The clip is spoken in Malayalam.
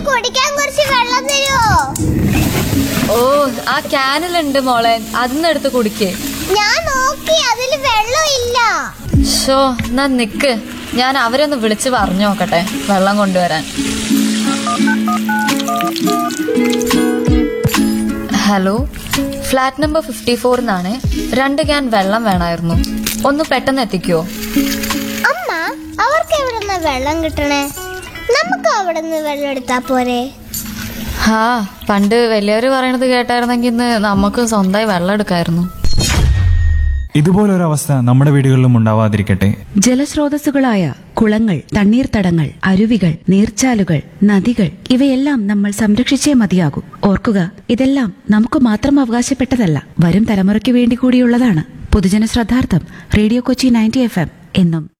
കുടിക്കാൻ കുറച്ച് വെള്ളം തരുമോ ഓ ആ ക്യാനിലുണ്ട് മോളെ അതിന്ന് എടുത്ത് കുടിക്കേ ഞാൻ നോക്കി അതിൽ വെള്ളം ഇല്ല ഷോ എന്നാ നിക്ക് ഞാൻ അവരെ ഒന്ന് വിളിച്ച് പറഞ്ഞു നോക്കട്ടെ വെള്ളം കൊണ്ടുവരാൻ ഹലോ ഫ്ലാറ്റ് നമ്പർ ഫിഫ്റ്റി ഫോറിന്നാണ് രണ്ട് ക്യാൻ വെള്ളം വേണമായിരുന്നു ഒന്ന് പെട്ടെന്ന് എത്തിക്കുവോ അമ്മ അവർക്ക് എവിടുന്ന വെള്ളം കിട്ടണേ നമുക്ക് അവിടുന്ന് വെള്ളം എടുത്താ പോരെ ഹാ പണ്ട് വലിയവര് പറയണത് കേട്ടായിരുന്നെങ്കിൽ ഇന്ന് നമുക്ക് സ്വന്തമായി വെള്ളം എടുക്കായിരുന്നു ഇതുപോലൊരവസ്ഥ നമ്മുടെ വീടുകളിലും ഉണ്ടാവാതിരിക്കട്ടെ ജലസ്രോതസ്സുകളായ കുളങ്ങൾ തണ്ണീർത്തടങ്ങൾ അരുവികൾ നീർച്ചാലുകൾ നദികൾ ഇവയെല്ലാം നമ്മൾ സംരക്ഷിച്ചേ മതിയാകൂ ഓർക്കുക ഇതെല്ലാം നമുക്ക് മാത്രം അവകാശപ്പെട്ടതല്ല വരും തലമുറയ്ക്ക് വേണ്ടി കൂടിയുള്ളതാണ് പൊതുജന ശ്രദ്ധാർത്ഥം radio Kochi ninety F M എന്നും